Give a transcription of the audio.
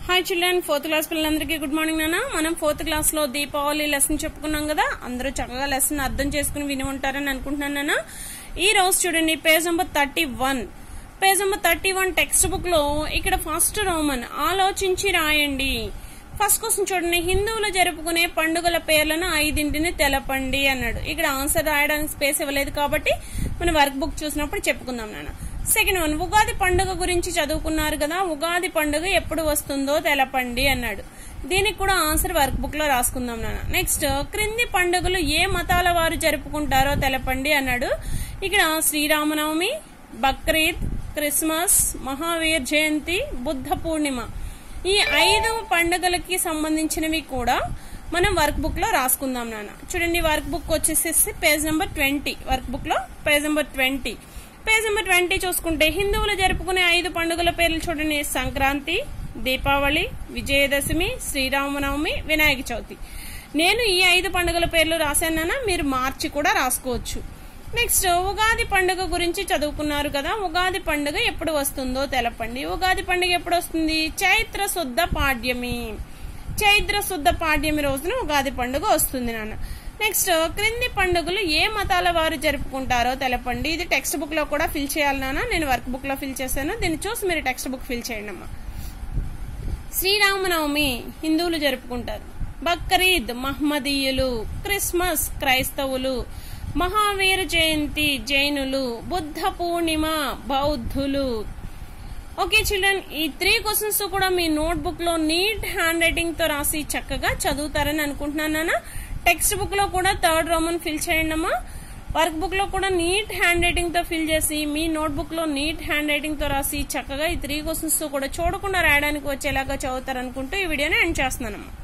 hi children fourth class పిల్లలందరికీ good morning నాన్న మనం ఫోర్త్ క్లాస్ లో దీపావళి లెసన్ చెప్పుకున్నాం కదా అందరూ చక్కగా లెసన్ అర్థం చేసుకుని విని ఉంటారని అనుకుంటున్నాను నాన్న ఈ రోజు చూడండి page number thirty one page number thirty one text book లో ఇక్కడ ఫస్ట్ రోమన్ ఆలోచించి రాయండి ఫస్ట్ క్వశ్చన్ చూడండి హిందువులు జరుపుకునే పండుగల పేర్లను ఐదింటిని తెలపండి అన్నాడు ఇక్కడ ఆన్సర్ రాయడానికి స్పేస్ ఇవ్వలేదు కాబట్టి మనం వర్క్ బుక్ చూసినప్పుడు చెప్పుకుందాం నాన్న సెకండ్ వన్ ఉగాది పండుగ గురించి చదువుకున్నారు కదా ఉగాది పండుగ ఎప్పుడు వస్తుందో తెలపండి అన్నాడు దీనికి కూడా ఆన్సర్ వర్క్ బుక్ లో రాసుకుందాం నాన్న నెక్స్ట్ క్రింది పండుగలు ఏ మతాల వారు జరుపుకుంటారో తెలపండి అన్నాడు ఇక్కడ శ్రీరామనవమి బక్రీద్ క్రిస్మస్ మహావీర్ జయంతి బుద్ధ పూర్ణిమ ఈ ఐదు పండుగలకి సంబంధించినవి కూడా మనం వర్క్ బుక్ లో రాసుకుందాం నాన్న చూడండి వర్క్ బుక్ వచ్చేసేసి page number twenty work book లో page number twenty page number twenty చూసుకుంటే హిందువులు జరుపుకునే ఐదు పండుగల పేర్లు చూడండి సంక్రాంతి దీపావళి విజయదశమి శ్రీరామనవమి వినాయక చవితి నేను ఈ ఐదు పండుగల పేర్లు రాశానా మీరు మార్చి కూడా రాసుకోవచ్చు నెక్స్ట్ ఉగాది పండుగ గురించి చదువుకున్నారు కదా ఉగాది పండుగ ఎప్పుడు వస్తుందో తెలపండి ఉగాది పండుగ ఎప్పుడు వస్తుంది చైత్ర శుద్ధ పాడ్యమి చైత్ర శుద్ధ పాడ్యమి రోజున ఉగాది పండుగ వస్తుంది నాన్న నెక్స్ట్ క్రింది పండుగలు ఏ మతాల వారు జరుపుకుంటారో తెలపండి ఇది టెక్స్ట్ బుక్ లో కూడా ఫిల్ చేయాలి నాన్న నేను వర్క్ బుక్ లో ఫిల్ చేశాను దీన్ని చూసి మీరు టెక్స్ట్ బుక్ ఫిల్ చేయండి అమ్మా శ్రీరామనవమి హిందువులు జరుపుకుంటారు బక్రీద్ మహ్మదీయులు క్రిస్మస్ క్రైస్తవులు మహావీర జయంతి జైనులు బుద్ధ పూర్ణిమ బౌద్ధులు ఓకే చిల్డ్రన్ ఈ త్రీ క్వశ్చన్స్ కూడా మీ నోట్ బుక్ లో నీట్ హ్యాండ్ రైటింగ్ తో రాసి చక్కగా చదువుతారని అనుకుంటున్నాను నాన్న టెక్స్ట్ బుక్ లో కూడా థర్డ్ రోమన్ ఫిల్ చేయండి అమ్మా వర్క్ బుక్ లో కూడా నీట్ హ్యాండ్ రైటింగ్ తో ఫిల్ చేసి మీ నోట్ బుక్ లో నీట్ హ్యాండ్ రైటింగ్ తో రాసి చక్కగా ఈ త్రీ క్వశ్చన్స్ కూడా చూడకుండా రాయడానికి వచ్చేలాగా చదువుతారనుకుంటూ ఈ వీడియోని ఎండ్ చేస్తున్నానమ్మా